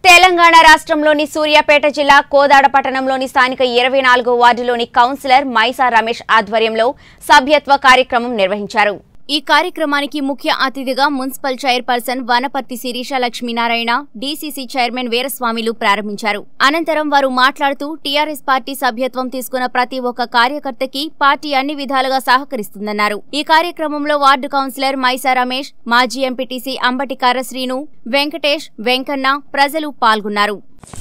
తెలంగాణ రాష్ట్రంలోని సూర్యాపేట జిల్లా కోదాడ పట్టణంలోని స్థానిక ఇరవై నాలుగో వార్డులోని కౌన్సిలర్ మైసా రమేష్ ఆధ్వర్యంలో సభ్యత్వ కార్యక్రమం నిర్వహించారు ఈ కార్యక్రమానికి ముఖ్య అతిథిగా municipal chairperson Wanaparthy Sirisha Lakshminarayana DCC chairman వీరస్వామిలు ప్రారంభించారు అనంతరం వారు మాట్లాడుతూ టీఆర్ఎస్ పార్టీ సభ్యత్వం తీసుకున్న ప్రతి ఒక్క కార్యకర్తకి పార్టీ అన్ని విధాలుగా సహకరిస్తుందన్నారు ఈ కార్యక్రమంలో వార్డు కౌన్సిలర్ మైసా రమేష్ మాజీ ఎంపీటీసీ అంబటి కర్రశ్రీను వెంకటేష్ వెంకన్న ప్రజలు పాల్గొన్నారు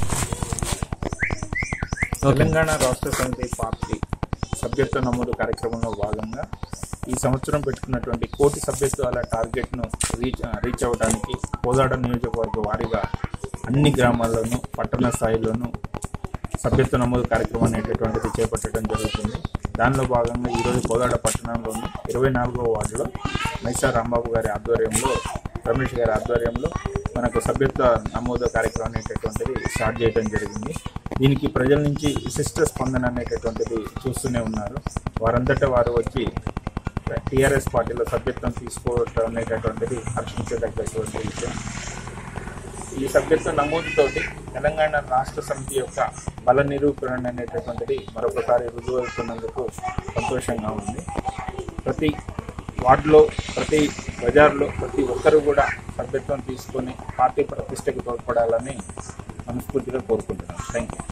తెలంగాణ రాష్ట్ర సమితి పార్టీ సభ్యత్వ నమోదు కార్యక్రమంలో భాగంగా ఈ సంవత్సరం పెట్టుకున్నటువంటి కోటి సభ్యత్వాల టార్గెట్ను రీచ్ రీచ్ అవ్వడానికి కోదాడ నియోజకవర్గ వారీగా అన్ని గ్రామాల్లోనూ పట్టణ స్థాయిలోనూ సభ్యత్వ నమోదు కార్యక్రమం అనేటటువంటిది చేపట్టడం జరుగుతుంది దానిలో భాగంగా ఈరోజు కోదాడ పట్టణంలోని ఇరవై నాలుగో వార్డులో మైసా రాంబాబు గారి ఆధ్వర్యంలో రమేష్ గారి ఆధ్వర్యంలో మనకు సభ్యత్వ నమోదు కార్యక్రమం అనేటటువంటిది స్టార్ట్ చేయడం జరిగింది దీనికి ప్రజల నుంచి విశిష్ట స్పందన అనేటటువంటిది చూస్తూనే ఉన్నారు వారంతటా వారు వచ్చి టీఆర్ఎస్ పార్టీలో సభ్యత్వం తీసుకోవటం అనేటటువంటిది హర్షించదగ్గటువంటి విషయం ఈ సభ్యత్వ నమోదుతోటి తెలంగాణ రాష్ట్ర సమితి యొక్క బల నిరూపణ అనేటటువంటిది మరొకసారి రుజువు అవుతున్నందుకు సంతోషంగా ఉంది ప్రతి వార్డులో ప్రతి బజార్లో ప్రతి ఒక్కరు కూడా సభ్యత్వం తీసుకొని పార్టీ ప్రతిష్టకి తోడ్పడాలని మనస్ఫూర్తిగా కోరుకుంటున్నాను థ్యాంక్ యూ